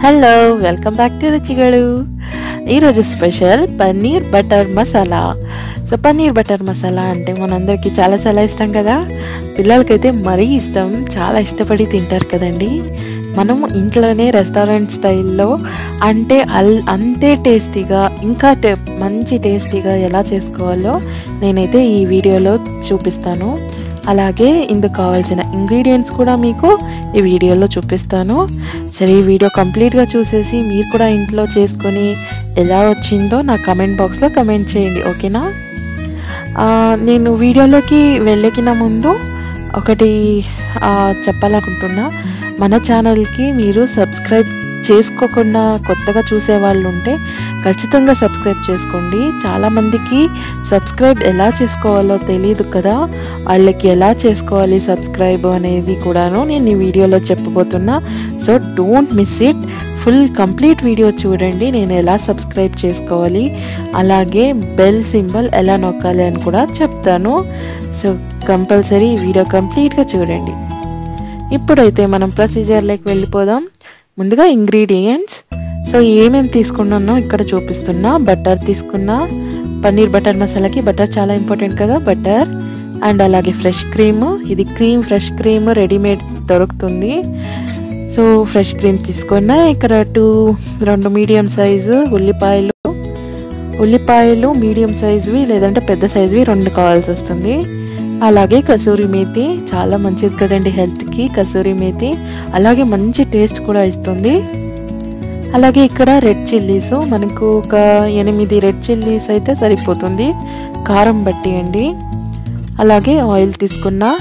hello welcome back to Ruchigadu ఈరోజు special paneer butter masala so paneer butter masala అంటే మనందరికీ చాలా చాలా ఇష్టం కదా పిల్లలకైతే మరీ ఇష్టం చాలా ఇష్టపడి తింటారు కదండి మనము ఇంట్లోనే రెస్టారెంట్ స్టైల్లో అంటే అల్ అంతే టేస్టీగా ఇంకా టే మంచి టేస్టీగా ఎలా చేసుకోవాలో నేనైతే ఈ వీడియోలో చూపిస్తాను అలాగే ఇందుకు కావాల్సిన ఇంగ్రీడియంట్స్ కూడా మీకు ఈ వీడియోలో చూపిస్తాను సరే ఈ వీడియో కంప్లీట్గా చూసేసి మీరు కూడా ఇంట్లో చేసుకొని ఎలా వచ్చిందో నా కమెంట్ బాక్స్లో కమెంట్ చేయండి ఓకేనా ఆ, నేను వీడియోలోకి వెళ్ళకిన ముందు ఒకటి ఆ, చెప్పాలనుకుంటున్నా మన ఛానల్కి మీరు సబ్స్క్రైబ్ చేసుకోకుండా కొత్తగా చూసే వాళ్ళు ఉంటే ఖచ్చితంగా సబ్స్క్రైబ్ చేసుకోండి చాలామందికి సబ్స్క్రైబ్ ఎలా చేసుకోవాలో తెలియదు కదా వాళ్ళకి ఎలా చేసుకోవాలి సబ్స్క్రైబ్ అనేది కూడాను నేను ఈ వీడియోలో చెప్పబోతున్నా so don't miss it full complete video చూడండి నేను ఎలా సబ్స్క్రైబ్ చేసుకోవాలి అలాగే బెల్ సింబల్ ఎలా నొక్కాలి అని కూడా చెప్తాను సో కంపల్సరీ ఈ వీడియో కంప్లీట్గా చూడండి ఇప్పుడైతే మనం ప్రొసీజర్లోకి వెళ్ళిపోదాం ముందుగా ఇంగ్రీడియంట్స్ సో ఏమేమి తీసుకున్నానో ఇక్కడ చూపిస్తున్నా బటర్ తీసుకున్నా పన్నీర్ బటర్ మసాలాకి బటర్ చాలా ఇంపార్టెంట్ కదా బటర్ అండ్ అలాగే ఫ్రెష్ క్రీమ్ ఇది క్రీమ్ ఫ్రెష్ క్రీమ్ రెడీమేడ్ దొరుకుతుంది సో ఫ్రెష్ క్రీమ్ తీసుకున్నా ఇక్కడ టూ రెండు మీడియం సైజు ఉల్లిపాయలు ఉల్లిపాయలు మీడియం సైజువి లేదంటే పెద్ద సైజువి రెండు కావాల్సి వస్తుంది అలాగే కసూరి మేతి చాలా మంచిది కదండి హెల్త్కి కసూరి మేతి అలాగే మంచి టేస్ట్ కూడా ఇస్తుంది అలాగే ఇక్కడ రెడ్ చిల్లీస్ మనకు ఒక ఎనిమిది రెడ్ చిల్లీస్ అయితే సరిపోతుంది కారం బట్టి అండి అలాగే ఆయిల్ తీసుకున్నా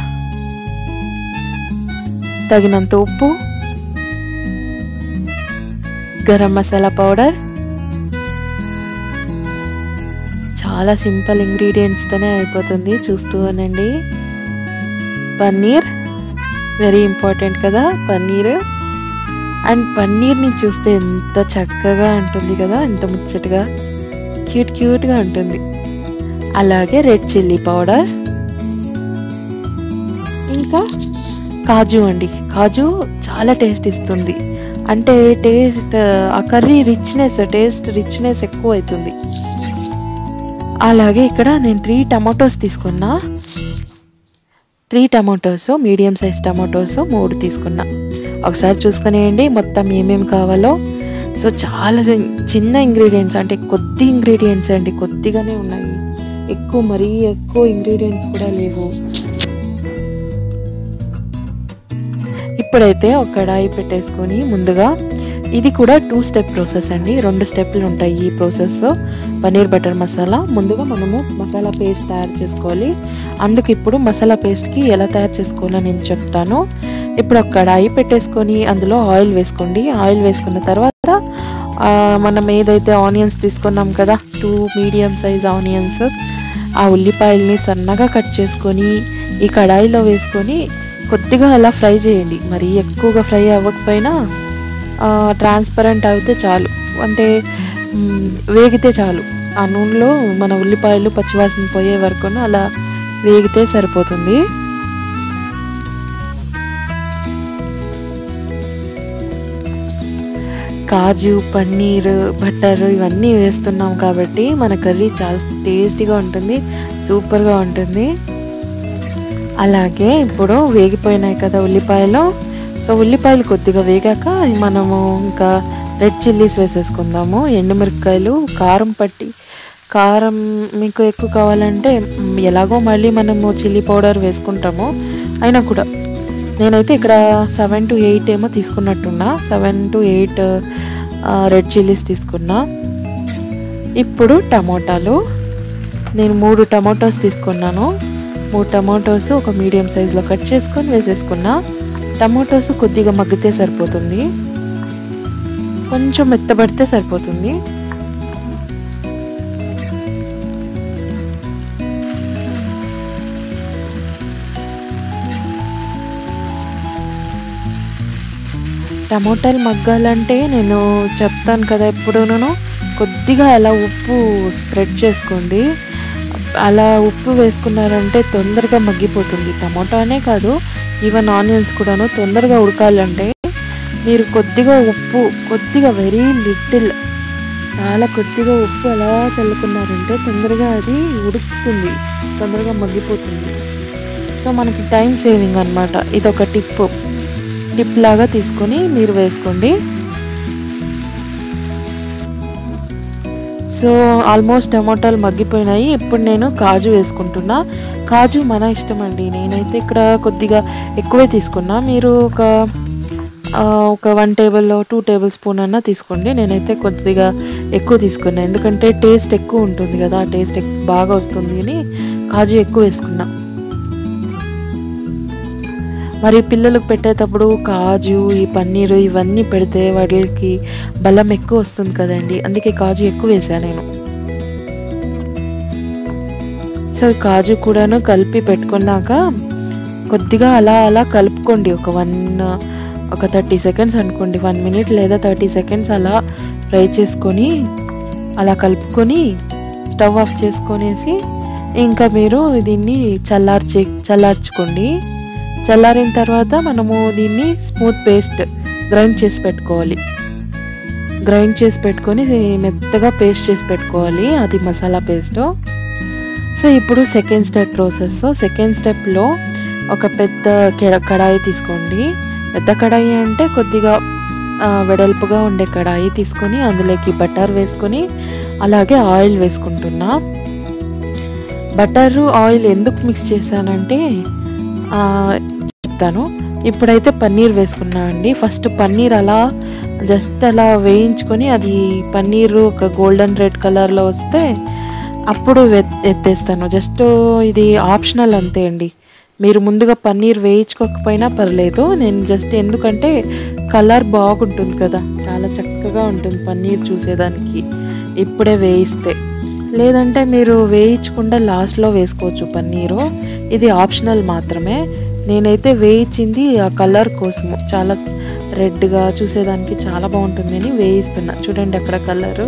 తగినంత ఉప్పు గరం మసాలా పౌడర్ చాలా సింపుల్ ఇంగ్రీడియంట్స్తోనే అయిపోతుంది చూస్తూ ఉనండి పన్నీర్ వెరీ ఇంపార్టెంట్ కదా పన్నీర్ అండ్ పన్నీర్ని చూస్తే ఎంత చక్కగా ఉంటుంది కదా ఎంత ముచ్చటగా క్యూట్ క్యూట్గా ఉంటుంది అలాగే రెడ్ చిల్లీ పౌడర్ ఇంకా కాజు అండి కాజు చాలా టేస్ట్ ఇస్తుంది అంటే టేస్ట్ ఆ కర్రీ రిచ్నెస్ టేస్ట్ రిచ్నెస్ ఎక్కువ అవుతుంది అలాగే ఇక్కడ నేను త్రీ టమాటోస్ తీసుకున్నా three tomatoes medium size tomatoes మూడు తీసుకున్నా ఒకసారి చూసుకునేయండి మొత్తం ఏమేమి కావాలో సో చాలా చిన్న ఇంగ్రీడియంట్స్ అంటే కొద్ది ఇంగ్రీడియంట్స్ అండి కొద్దిగానే ఉన్నాయి ఎక్కువ మరీ ఎక్కువ ఇంగ్రీడియంట్స్ కూడా లేవు ఇప్పుడైతే ఒక కడాయి పెట్టేసుకొని ముందుగా ఇది కూడా టూ స్టెప్ ప్రాసెస్ అండి రెండు స్టెప్లు ఉంటాయి ఈ ప్రాసెస్ పన్నీర్ బటర్ మసాలా ముందుగా మనము మసాలా పేస్ట్ తయారు చేసుకోవాలి అందుకు ఇప్పుడు మసాలా పేస్ట్కి ఎలా తయారు చేసుకోవాలో నేను చెప్తాను ఇప్పుడు ఒక కడాయి పెట్టేసుకొని అందులో ఆయిల్ వేసుకోండి ఆయిల్ వేసుకున్న తర్వాత ఆ, మనం ఏదైతే ఆనియన్స్ తీసుకున్నాం కదా టూ మీడియం సైజ్ ఆనియన్స్ ఆ ఉల్లిపాయల్ని సన్నగా కట్ చేసుకొని ఈ కడాయిలో వేసుకొని కొద్దిగా అలా ఫ్రై చేయండి మరి ఎక్కువగా ఫ్రై అవ్వకపోయినా ట్రాన్స్పరెంట్ అయితే చాలు అంటే మ్, వేగితే చాలు ఆ నూనెలో మన ఉల్లిపాయలు పచ్చివాసన పోయే వరకు అలా వేగితే సరిపోతుంది కాజు పన్నీర్ బటర్ ఇవన్నీ వేస్తున్నాం కాబట్టి మన కర్రీ చాలా టేస్టీగా ఉంటుంది సూపర్గా ఉంటుంది అలాగే ఇప్పుడు వేగిపోయినాయి కదా ఉల్లిపాయలు సో ఉల్లిపాయలు కొద్దిగా వేగాక మనము ఇంకా రెడ్ చిల్లీస్ వేసేసుకుందాము ఎండుమిరపకాయలు కారం పట్టి కారం మీకు ఎక్కువ కావాలంటే మ్, ఎలాగో మళ్ళీ మనము చిల్లీ పౌడర్ వేసుకుంటాము అయినా కూడా నేనైతే ఇక్కడ సెవెన్ టు ఎయిట్ ఏమో తీసుకున్నట్టున్నా seven to eight red chillies తీసుకున్నా ఇప్పుడు టమోటాలు నేను మూడు టమాటోస్ తీసుకున్నాను మూడు టమాటోస్ ఒక మీడియం సైజులో కట్ చేసుకొని వేసేసుకున్నా టమాటోస్ కొద్దిగా మగ్గితే సరిపోతుంది కొంచెం మెత్తబడితే సరిపోతుంది టమోటాలు మగ్గాలంటే నేను చెప్తాను కదా ఎప్పుడూను కొద్దిగా అలా ఉప్పు స్ప్రెడ్ చేసుకోండి అలా ఉప్పు వేసుకున్నారంటే తొందరగా మగ్గిపోతుంది టమోటానే కాదు ఈవెన్ ఆనియన్స్ కూడాను తొందరగా ఉడకాలంటే మీరు కొద్దిగా ఉప్పు కొద్దిగా వెరీ లిటిల్ చాలా కొద్దిగా ఉప్పు అలా చల్లుకున్నారంటే తొందరగా అది ఉడుకుతుంది తొందరగా మగ్గిపోతుంది సో మనకి టైం సేవింగ్ అనమాట ఇదొక టిప్ టిప్ లాగా తీసుకొని మీరు వేసుకోండి సో ఆల్మోస్ట్ టమాటాలు మగ్గిపోయినాయి ఇప్పుడు నేను కాజు వేసుకుంటున్నా కాజు మన ఇష్టం అండి నేనైతే ఇక్కడ కొద్దిగా ఎక్కువే తీసుకున్నా మీరు ఒక ఆ, ఒక one table two tablespoon అన్నా తీసుకోండి నేనైతే కొద్దిగా ఎక్కువ తీసుకున్నా ఎందుకంటే టేస్ట్ ఎక్కువ ఉంటుంది కదా టేస్ట్ బాగా వస్తుంది అని కాజు ఎక్కువ వేసుకున్నా మరి పిల్లలకు పెట్టేటప్పుడు కాజు ఈ పన్నీరు ఇవన్నీ పెడితే వాటికి బలం ఎక్కువ వస్తుంది కదండి అందుకే కాజు ఎక్కువ వేసాను నేను సో కాజు కూడాను కలిపి పెట్టుకున్నాక కొద్దిగా అలా అలా కలుపుకోండి ఒక వన్ ఒక థర్టీ సెకండ్స్ అనుకోండి వన్ మినిట్ లేదా థర్టీ సెకండ్స్ అలా ఫ్రై చేసుకొని అలా కలుపుకొని స్టవ్ ఆఫ్ చేసుకొనేసి ఇంకా మీరు దీన్ని చల్లార్చి చల్లార్చుకోండి చల్లారిన తర్వాత మనము దీన్ని స్మూత్ పేస్ట్ గ్రైండ్ చేసి పెట్టుకోవాలి గ్రైండ్ చేసి పెట్టుకొని మెత్తగా పేస్ట్ చేసి పెట్టుకోవాలి అది మసాలా పేస్ట్ సో ఇప్పుడు సెకండ్ స్టెప్ ప్రాసెస్ సెకండ్ స్టెప్లో ఒక పెద్ద కెడ- కడాయి తీసుకోండి పెద్ద కడాయి అంటే కొద్దిగా ఆ, వెడల్పుగా ఉండే కడాయి తీసుకొని అందులోకి బటర్ వేసుకొని అలాగే ఆయిల్ వేసుకుంటున్నా బటర్ ఆయిల్ ఎందుకు మిక్స్ చేశానంటే ఆ, చెప్తాను ఇప్పుడైతే పన్నీర్ వేసుకున్నా అండి ఫస్ట్ పన్నీర్ అలా జస్ట్ అలా వేయించుకొని అది పన్నీర్ ఒక గోల్డెన్ రెడ్ కలర్లో వస్తే అప్పుడు వెత్- ఎత్తేస్తాను జస్ట్ ఇది ఆప్షనల్ అంతే అండి మీరు ముందుగా పన్నీర్ వేయించుకోకపోయినా పర్లేదు నేను జస్ట్ ఎందుకంటే కలర్ బాగుంటుంది కదా చాలా చక్కగా ఉంటుంది పన్నీర్ చూసేదానికి ఇప్పుడే వేయిస్తే లేదంటే మీరు వేయించకుండా లాస్ట్లో వేసుకోవచ్చు పన్నీరు ఇది ఆప్షనల్ మాత్రమే నేనైతే వేయించింది ఆ కలర్ కోసము చాలా రెడ్గా చూసేదానికి చాలా బాగుంటుంది అని వేయిస్తున్నా చూడండి అక్కడ కలరు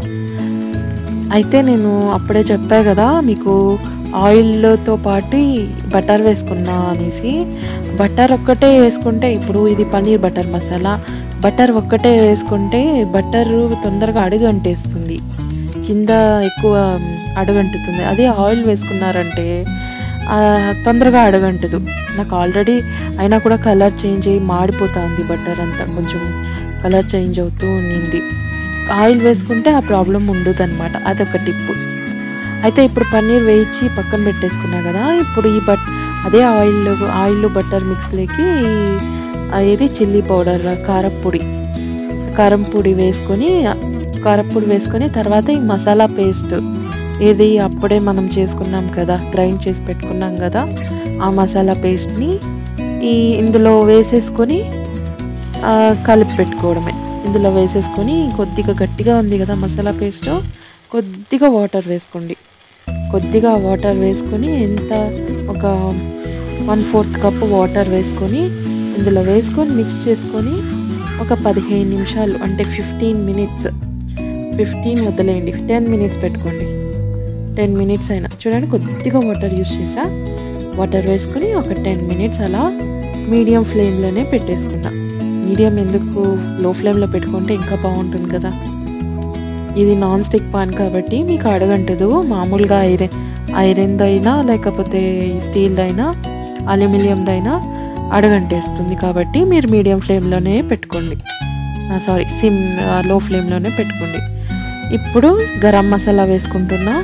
అయితే నేను అప్పుడే చెప్పా కదా మీకు ఆయిల్తో పాటు బటర్ వేసుకున్నా అనేసి బటర్ ఒక్కటే వేసుకుంటే ఇప్పుడు ఇది పన్నీర్ బటర్ మసాలా బటర్ ఒక్కటే వేసుకుంటే బటర్ తొందరగా అడుగు అంటేస్తుంది కింద ఎక్కువ అడుగంటుతుంది అదే ఆయిల్ వేసుకున్నారంటే ఆ, తొందరగా అడగంటదు నాకు ఆల్రెడీ అయినా కూడా కలర్ చేంజ్ అయ్యి మాడిపోతా ఉంది బటర్ అంతా కొంచెం కలర్ చేంజ్ అవుతూ ఉండింది ఆయిల్ వేసుకుంటే ఆ ప్రాబ్లం ఉండదు అనమాట అదొక టిప్ అయితే ఇప్పుడు పన్నీర్ వేయించి పక్కన పెట్టేసుకున్నా కదా ఇప్పుడు ఈ బట్ అదే ఆయిల్ ఆయిల్ బటర్ మిక్స్లోకి ఇది చిల్లీ పౌడర్ కారప్పొడి కారం పొడి వేసుకొని కారప్పొడి వేసుకొని తర్వాత ఈ మసాలా పేస్ట్ ఏది అప్పుడే మనం చేసుకున్నాం కదా గ్రైండ్ చేసి పెట్టుకున్నాం కదా ఆ మసాలా పేస్ట్ని ఈ ఇందులో వేసేసుకొని ఆ, కలిపి పెట్టుకోవడమే ఇందులో వేసేసుకొని కొద్దిగా గట్టిగా ఉంది కదా మసాలా పేస్ట్ కొద్దిగా వాటర్ వేసుకోండి కొద్దిగా వాటర్ వేసుకొని ఎంత ఒక వన్ ఫోర్త్ కప్ వాటర్ వేసుకొని ఇందులో వేసుకొని మిక్స్ చేసుకొని ఒక పదిహేను నిమిషాలు అంటే ఫిఫ్టీన్ మినిట్స్ ఫిఫ్టీన్ వదిలేయండి టెన్ మినిట్స్ పెట్టుకోండి టెన్ మినిట్స్ అయినా చూడండి కొద్దిగా వాటర్ యూస్ చేసా వాటర్ వేసుకొని ఒక టెన్ మినిట్స్ అలా మీడియం ఫ్లేమ్లోనే పెట్టేసుకున్నా మీడియం ఎందుకు లో ఫ్లేమ్లో పెట్టుకుంటే ఇంకా బాగుంటుంది కదా ఇది నాన్ స్టిక్ పాన్ కాబట్టి మీకు అడగంటదు మామూలుగా ఐరన్ ఐరన్దైనా లేకపోతే స్టీల్దైనా అల్యూమినియందైనా అడగంటేస్తుంది కాబట్టి మీరు మీడియం ఫ్లేమ్లోనే పెట్టుకోండి సారీ సిమ్ లో ఫ్లేమ్లోనే పెట్టుకోండి ఇప్పుడు గరం మసాలా వేసుకుంటున్నా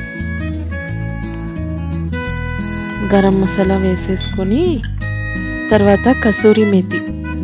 గరం మసాలా వేసేసుకొని తర్వాత కసూరి మేతి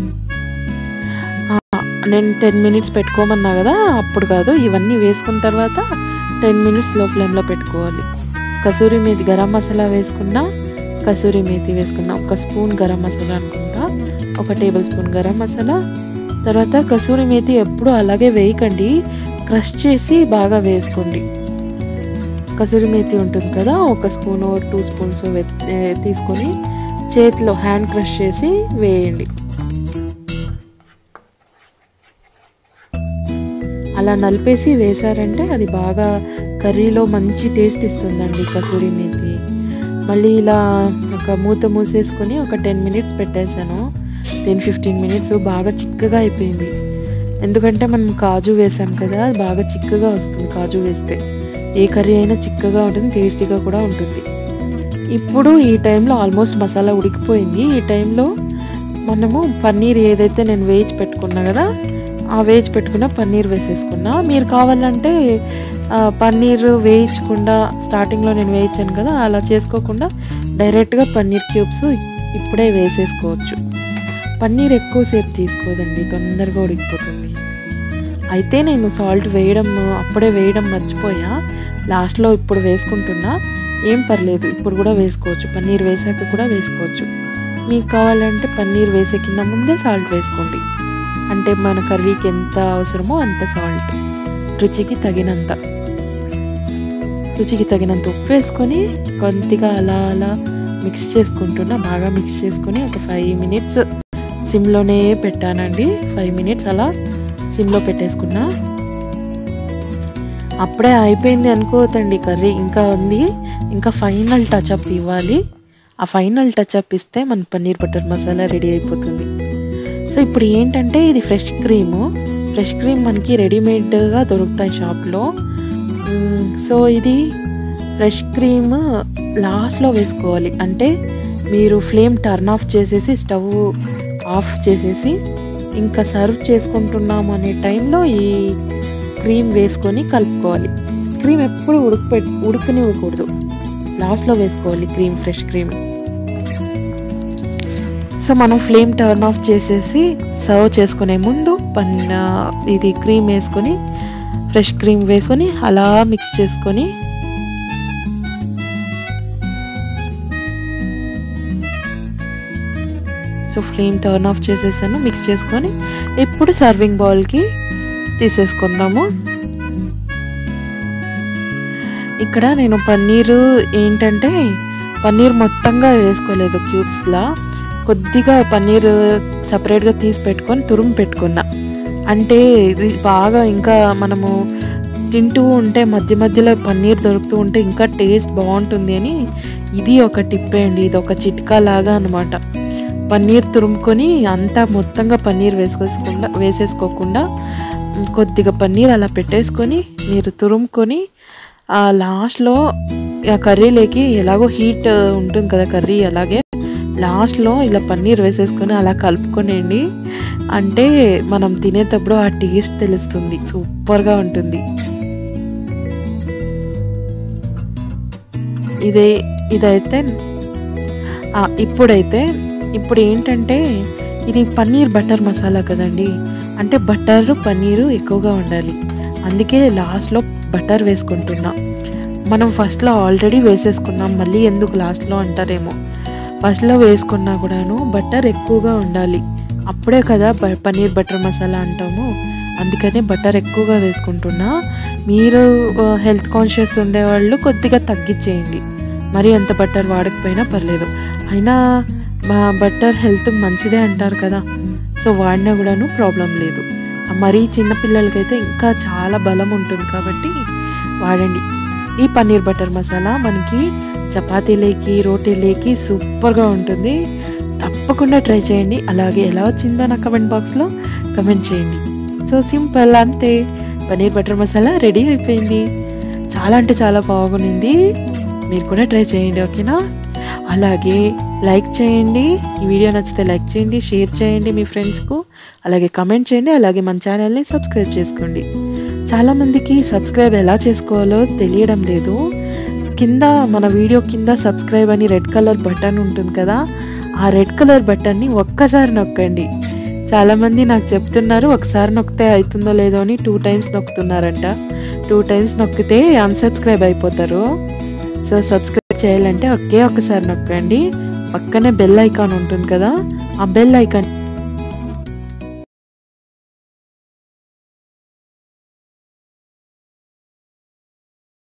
ఆ, నేను టెన్ మినిట్స్ పెట్టుకోమన్నా కదా అప్పుడు కాదు ఇవన్నీ వేసుకున్న తర్వాత టెన్ మినిట్స్ లో ఫ్లేమ్లో పెట్టుకోవాలి కసూరి మేతి గరం మసాలా వేసుకున్నా కసూరి మేతి వేసుకున్నా ఒక స్పూన్ గరం మసాలా అనుకుంటా ఒక టేబుల్ స్పూన్ గరం మసాలా తర్వాత కసూరి మేతి ఎప్పుడు అలాగే వేయకండి క్రష్ చేసి బాగా వేసుకోండి కసూరి మేతి ఉంటుంది కదా ఒక స్పూన్ టూ స్పూన్స్ తీసుకొని చేతిలో హ్యాండ్ క్రష్ చేసి వేయండి అలా నలిపేసి వేశారంటే అది బాగా కర్రీలో మంచి టేస్ట్ ఇస్తుందండి కసూరి మేతి మళ్ళీ ఇలా ఒక మూత మూసేసుకొని ఒక టెన్ మినిట్స్ పెట్టేశాను టెన్ ఫిఫ్టీన్ మినిట్స్ బాగా చిక్కగా అయిపోయింది ఎందుకంటే మనం కాజు వేసాం కదా అది బాగా చిక్కగా వస్తుంది కాజు వేస్తే ఏ కర్రీ అయినా చిక్కగా ఉంటుంది టేస్టీగా కూడా ఉంటుంది ఇప్పుడు ఈ టైంలో ఆల్మోస్ట్ మసాలా ఉడికిపోయింది ఈ టైంలో మనము పన్నీర్ ఏదైతే నేను వేయించి పెట్టుకున్నా కదా ఆ వేయించి పెట్టుకున్న పన్నీర్ వేసేసుకున్నా మీరు కావాలంటే ఆ, పన్నీర్ వేయించకుండా స్టార్టింగ్లో నేను వేయించాను కదా అలా చేసుకోకుండా డైరెక్ట్గా పన్నీర్ క్యూబ్స్ ఇప్పుడే వేసేసుకోవచ్చు పన్నీర్ ఎక్కువసేపు తీసుకోదండి తొందరగా ఉడికిపోతుంది అయితే నేను సాల్ట్ వేయడం అప్పుడే వేయడం మర్చిపోయా లాస్ట్లో ఇప్పుడు వేసుకుంటున్నా ఏం పర్లేదు ఇప్పుడు కూడా వేసుకోవచ్చు పన్నీర్ వేసాక కూడా వేసుకోవచ్చు మీకు కావాలంటే పన్నీర్ వేసే కింద ముందే సాల్ట్ వేసుకోండి అంటే మన కర్రీకి ఎంత అవసరమో అంత సాల్ట్ రుచికి తగినంత రుచికి తగినంత ఉప్పు వేసుకొని కొద్దిగా అలా అలా మిక్స్ చేసుకుంటున్నా బాగా మిక్స్ చేసుకొని ఒక ఫైవ్ మినిట్స్ సిమ్లోనే పెట్టానండి ఫైవ్ మినిట్స్ అలా సిమ్లో పెట్టేసుకున్నా అప్పుడే అయిపోయింది అనుకోవద్దండి కర్రీ ఇంకా ఉంది ఇంకా ఫైనల్ టచ్అప్ ఇవ్వాలి ఆ ఫైనల్ టచ్అప్ ఇస్తే మన పన్నీర్ బటర్ మసాలా రెడీ అయిపోతుంది సో ఇప్పుడు ఏంటంటే ఇది ఫ్రెష్ క్రీము ఫ్రెష్ క్రీమ్ మనకి రెడీమేడ్గా దొరుకుతాయి షాప్లో మ్మ్, సో ఇది ఫ్రెష్ క్రీమ్ లాస్ట్లో వేసుకోవాలి అంటే మీరు ఫ్లేమ్ టర్న్ ఆఫ్ చేసేసి స్టవ్ ఆఫ్ చేసేసి ఇంకా సర్వ్ చేసుకుంటున్నాం అనే టైంలో ఈ క్రీమ్ వేసుకొని కలుపుకోవాలి క్రీమ్ ఎప్పుడు ఉడకపె ఉడకనివ్వకూడదు లాస్ట్లో వేసుకోవాలి క్రీమ్ ఫ్రెష్ క్రీమ్ సో మనం ఫ్లేమ్ టర్న్ ఆఫ్ చేసేసి సర్వ్ చేసుకునే ముందు పన్న ఇది క్రీమ్ వేసుకొని ఫ్రెష్ క్రీమ్ వేసుకొని అలా మిక్స్ చేసుకొని సో ఫ్లేమ్ టర్న్ ఆఫ్ చేసేసాను మిక్స్ చేసుకొని ఇప్పుడు సర్వింగ్ బౌల్కి తీసేసుకుందాము ఇక్కడ నేను పన్నీరు ఏంటంటే పన్నీర్ మొత్తంగా వేసుకోలేదు క్యూబ్స్లా కొద్దిగా పన్నీర్ సపరేట్గా తీసి పెట్టుకొని తురుము పెట్టుకున్నా అంటే ఇది బాగా ఇంకా మనము తింటూ ఉంటే మధ్య మధ్యలో పన్నీర్ దొరుకుతూ ఉంటే ఇంకా టేస్ట్ బాగుంటుంది అని ఇది ఒక టిప్ అండి ఇది ఒక చిట్కా లాగా అనమాట పన్నీర్ తురుముకొని అంతా మొత్తంగా పన్నీర్ వేసుకోకుండా వేసేసుకోకుండా మ్, కొద్దిగా పన్నీర్ అలా పెట్టేసుకొని మీరు తురుముకొని ఆ లాస్ట్లో ఆ కర్రీలోకి ఎలాగో హీట్ ఉంటుంది కదా కర్రీ అలాగే లాస్ట్లో ఇలా పన్నీర్ వేసేసుకొని అలా కలుపుకొనేయండి అంటే మనం తినేటప్పుడు ఆ టేస్ట్ తెలుస్తుంది సూపర్గా ఉంటుంది ఇదే ఇదైతే ఆ, ఇప్పుడైతే ఇప్పుడు ఏంటంటే ఇది పన్నీర్ బటర్ మసాలా కదండి అంటే బటర్ పన్నీరు ఎక్కువగా ఉండాలి అందుకే లాస్ట్లో బటర్ వేసుకుంటున్నా మనం ఫస్ట్లో ఆల్రెడీ వేసేసుకున్నాం మళ్ళీ ఎందుకు లాస్ట్లో అంటారేమో ఫస్ట్లో వేసుకున్నా కూడాను బటర్ ఎక్కువగా ఉండాలి అప్పుడే కదా బ- పన్నీర్ బటర్ మసాలా అంటాము అందుకనే బటర్ ఎక్కువగా వేసుకుంటున్నా మీరు హెల్త్ కాన్షియస్ ఉండేవాళ్ళు కొద్దిగా తగ్గించేయండి మరీ అంత బటర్ వాడకపోయినా పర్లేదు అయినా మా బటర్ హెల్త్ మంచిదే అంటారు కదా సో వాడినా కూడాను ప్రాబ్లం లేదు మరీ చిన్నపిల్లలకైతే ఇంకా చాలా బలం ఉంటుంది కాబట్టి వాడండి ఈ పన్నీర్ బటర్ మసాలా మనకి చపాతీలేకి రోటీలేకి సూపర్గా ఉంటుంది తప్పకుండా ట్రై చేయండి అలాగే ఎలా వచ్చిందో నా కమెంట్ బాక్స్లో కమెంట్ చేయండి సో సింపుల్ అంతే పన్నీర్ బటర్ మసాలా రెడీ అయిపోయింది చాలా అంటే చాలా బాగుంది మీరు కూడా ట్రై చేయండి ఓకేనా అలాగే లైక్ చేయండి ఈ వీడియో నచ్చితే లైక్ చేయండి షేర్ చేయండి మీ ఫ్రెండ్స్కు అలాగే కమెంట్ చేయండి అలాగే మన ఛానల్ని సబ్స్క్రైబ్ చేసుకోండి చాలామందికి సబ్స్క్రైబ్ ఎలా చేసుకోవాలో తెలియడం లేదు కింద మన వీడియో కింద సబ్స్క్రైబ్ అని రెడ్ కలర్ బటన్ ఉంటుంది కదా ఆ రెడ్ కలర్ బటన్ని ఒక్కసారి నొక్కండి చాలామంది నాకు చెప్తున్నారు ఒకసారి నొక్కితే అవుతుందో లేదో అని టూ టైమ్స్ నొక్కుతున్నారంట టూ టైమ్స్ నొక్కితే అన్సబ్స్క్రైబ్ అయిపోతారు సో సబ్స్క్రైబ్ చేయాలంటే ఒకే ఒక్కసారి నొక్కండి పక్కనే బెల్ ఐకాన్ ఉంటుంది కదా ఆ బెల్ ఐకాన్